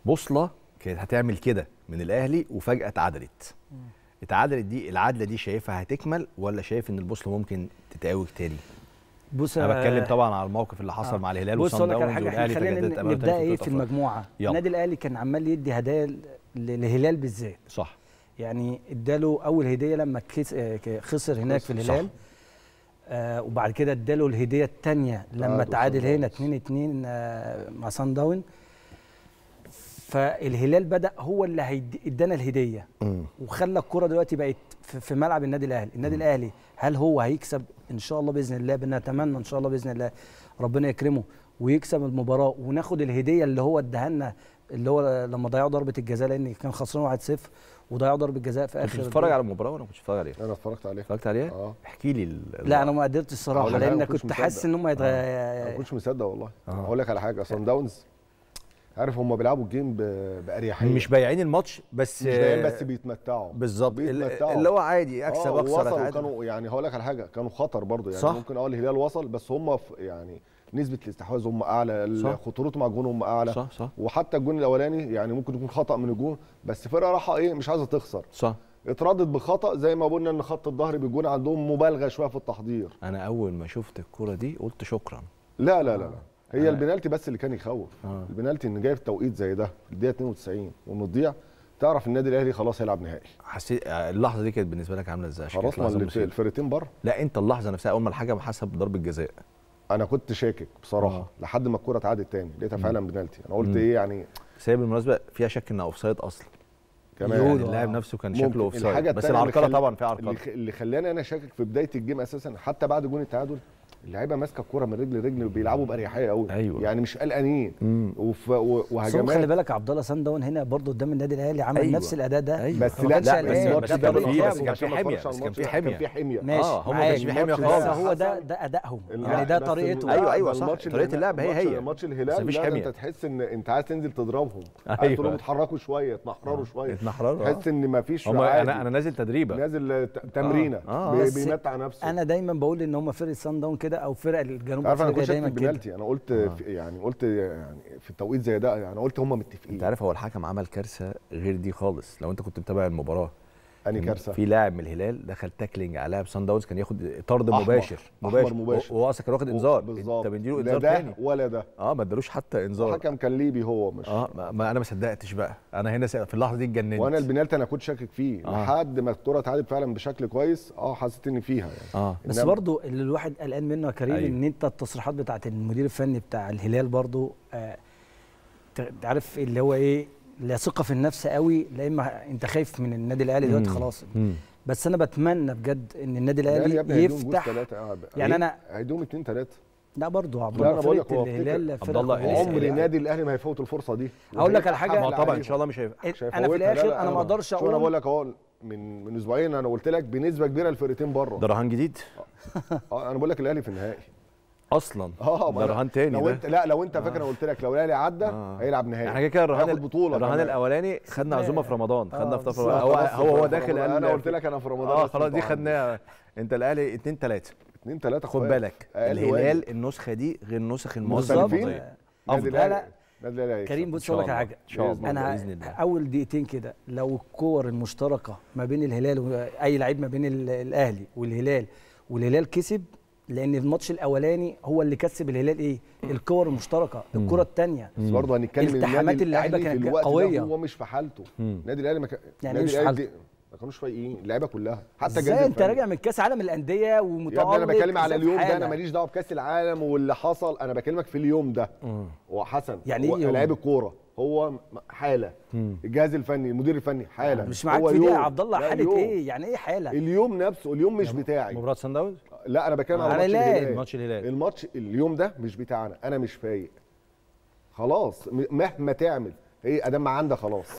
بوصله كانت هتعمل كده من الاهلي وفجاه اتعدلت اتعدلت دي العدله دي شايفها هتكمل ولا شايف ان البوصله ممكن تتعوج تاني بص انا آه، بتكلم طبعا على الموقف اللي حصل آه. مع الهلال بص وصن اقول لك على داونز حاجه احنا والاهلي خلينا تجددت أمانة نبدا في ايه بطولة في أفريقيا. المجموعه يلا. النادي الاهلي كان عمال يدي هدايا ل- للهلال بالذات صح يعني اداله اول هديه لما كيس- آه، ك- خسر هناك في صح. الهلال آه وبعد كده اداله الهديه الثانيه لما تعادل تعادل صن هنا داونز. 2 2 آه مع سان داون فالهلال بدا هو اللي هيدي- ادانا الهديه وخلى الكره دلوقتي بقت في في ملعب النادي الاهلي النادي الاهلي هل هو هيكسب ان شاء الله باذن الله بنتمنى ان شاء الله باذن الله ربنا يكرمه ويكسب المباراه وناخد الهديه اللي هو اداها لنا اللي هو لما ضيعوا ضربه الجزاء لان كان خسران 1-0 وضيعوا ضربه جزاء في كنت اخر بتتفرج الدقيقة. على المباراه ولا ما كنتش بتتفرج عليها؟ انا اتفرجت عليه اتفرجت عليها؟ اه احكي لي ال- لا انا ما قدرتش الصراحه أقول لك حاجة، لان ما كنتش كنت حاسس مصدق. ان هم انا يتغ... ما كنتش مصدق والله آه. هقول لك على حاجه صن داونز عارف هم بيلعبوا الجيم ب- باريحيه مش بايعين الماتش بس مش باين بس بيتمتعوا بالظبط ال- بيتمتعوا. اللي هو عادي اكسب آه، اخسر وصلوا اتعادل كانوا يعني هقول لك على حاجه كانوا خطر برضو يعني صح. ممكن اه الهلال وصل بس هم في- يعني نسبه الاستحواذ هم اعلى صح. خطورتهم على الجون هم اعلى صح صح وحتى الجون الاولاني يعني ممكن يكون خطا من الجون بس فرقه راحه ايه مش عايزه تخسر صح اتردد بخطا زي ما قلنا ان خط الظهر بيكون عندهم مبالغه شويه في التحضير انا اول ما شفت الكوره دي قلت شكرا لا لا لا لا هي أنا- البنالتي بس اللي كان يخوف آه. البنالتي ان جاي في توقيت زي ده في الدقيقه 92 وانه تضيع تعرف النادي الاهلي خلاص هيلعب نهائي حسيت اللحظه دي كانت بالنسبه لك عامله ازاي عشان خلاص كانت ما لحظة الف- مثيرة. الفرقتين بره لا انت اللحظه نفسها اول ما الحكم حسب ضربه جزاء انا كنت شاكك بصراحه آه. لحد ما الكره اتعادت تاني لقيتها مم. فعلا بنالتي انا قلت مم. ايه يعني بس هي بالمناسبه فيها شك انها اوفسايد اصلا كمان يعني يقولوا اللاعب آه. نفسه كان ممكن. شكله اوفسايد الحاجة بس التانية اللي العرقله خل- طبعا فيها اللي, عرقله خ- اللي خلاني انا شاكك في بدايه الجيم اساسا حتى بعد جون التعادل اللعيبه ماسكه الكوره من رجل لرجل وبيلعبوا باريحيه قوي أيوة. يعني مش قلقانين مم. وف... و- بس هو وهجمات خلي بالك عبد الله سان داون هنا برضه قدام النادي الاهلي عمل أيوة. نفس الاداء ده أيوة. بس ما لا كانش لا قلقان. بس ده الماتش كان ده بيلعبوا. بالأخص بس كان عشان في ما حمية، اتفرجش على بس كان في الماتش، حمية. كان في حميه ماشي اه هم ما معاك. كانش في حميه الماتش بس ده خالص هو ده حصل. ده ادائهم لا، يعني ده بس طريقته لا، أيوة، ده أيوة، صح. الماتش طريقة اللي اللعب هي هناك- هي. ماتش بس الهلال مفيش لا، ده حمية. انت تحس ان انت عايز تنزل تضربهم عايز أيوة. تقول لهم اتحركوا شويه اتنحرروا شويه اتنحرروا آه. تحس ان مفيش هم عادي. انا انا نازل تدريبه نازل ت- تمرينه آه. بي- بس بيمتع نفسه انا دايما بقول ان هم فرقه سان داون كده او فرق الجنوب عارف انا افريقيا كنت شايف دايما كده البنالتي انا قلت في يعني قلت يعني في التوقيت زي ده يعني قلت هم متفقين انت عارف هو الحكم عمل كارثه غير دي خالص لو انت كنت متابع المباراه اني إن كارثه في لاعب من الهلال دخل تاكلينج على لاعب سان داونز كان ياخد طرد أحمر. مباشر أحمر مباشر. هو اصلا كان واخد انذار بالظبط انت مديله لا انذار ده تاني ولا ده اه ما ادالوش حتى انذار الحكم كان ليبي هو مش اه ما, ما انا ما صدقتش بقى انا هنا س- في اللحظه دي اتجننت وانا البنالتي انا كنت شاكك فيه آه. لحد ما الكره اتعادت فعلا بشكل كويس اه حسيت ان فيها يعني اه بس إنما- برضو اللي الواحد قلقان منه يا كريم أيوة. ان انت التصريحات بتاعت المدير الفني بتاع الهلال برضو آه ت- عارف اللي هو ايه لا ثقه في النفس قوي لا اما انت خايف من النادي الاهلي دلوقتي مم. خلاص مم. بس انا بتمنى بجد ان النادي الأهلي يا ابني الاهلي هيدوم جوز يفتح تلاتة قاعد. يعني إيه؟ انا هيدوم اتنين تلاته لا برضو عبد لا، الله أنا بقول لك فرقه هو الهلال عبد فرقة الله كويسة. إيه؟ عمر يعني. نادي الاهلي ما هيفوت الفرصه دي أقول لك على حاجة- ما طبعا ان شاء الله مش هيبقى مش انا في هيفوتها. لا، الاخر لا، انا ما اقدرش شو انا بقول اقول لك اهو من من اسبوعين انا قلت لك بنسبه كبيره الفرقتين بره ده رهان جديد اه انا بقول لك الاهلي في النهائي اصلا اه ما ده أنا- رهان تاني لو ده انت لا لو انت فاكر انا قلت لك لو الاهلي عدى آه. هيلعب نهائي احنا كده كده الرهان هياخد بطوله الرهان كمان. الاولاني خدنا عزومه في رمضان خدنا آه، في لا، هو خلاص هو هو في داخل رمضان. قال انا قلت لك انا في رمضان اه بس خلاص دي انتوا خدناها انت الاهلي 2 3 اتنين تلاته خد اخوات. بالك أقل الهلال واجب. النسخه دي غير نسخ المواسم بالظبط. الماضيه نادي افضل الأهلي- لا. نادي الاهلي هيكسب. كريم إن بص شاء اقول لك على الله. حاجه ان شاء الله انا باذن الله اول دقيقتين كده لو الكور المشتركه ما بين الهلال واي لعيب ما بين ال- الاهلي والهلال والهلال كسب لان الماتش الاولاني هو اللي كسب الهلال ايه الكور المشتركه الكره الثانيه بس برضه هنتكلم إن التحامات النادي اللعيبة الأهلي كانت في الوقت قوية. ده هو مش في حالته مم. النادي الاهلي ما كان يعني النادي إيه مش الأهلي في دي- ما كانوش فايقين اللعيبه كلها حتى ازاي الجهاز انت الفني. راجع من كاس عالم الانديه يا ومتالق ابني انا بتكلم على إزاي في اليوم ده حالة؟ انا ماليش دعوه بكاس العالم واللي حصل انا بكلمك في اليوم ده مم. وحسن يعني هو إيه يوم؟ لعيب الكوره هو م- حاله مم. الجهاز الفني المدير الفني حاله مش معاك هو في دي يا يوم. عبد الله لا، حاله يوم. ايه يعني ايه حاله اليوم نفسه اليوم مش بتاعي مباراه سان داونز لا انا بتكلم على على ماتش الهلال. الهلال ماتش الهلال الماتش اليوم ده مش بتاعنا انا مش فايق خلاص م- مهما تعمل هي ادام ما عندك خلاص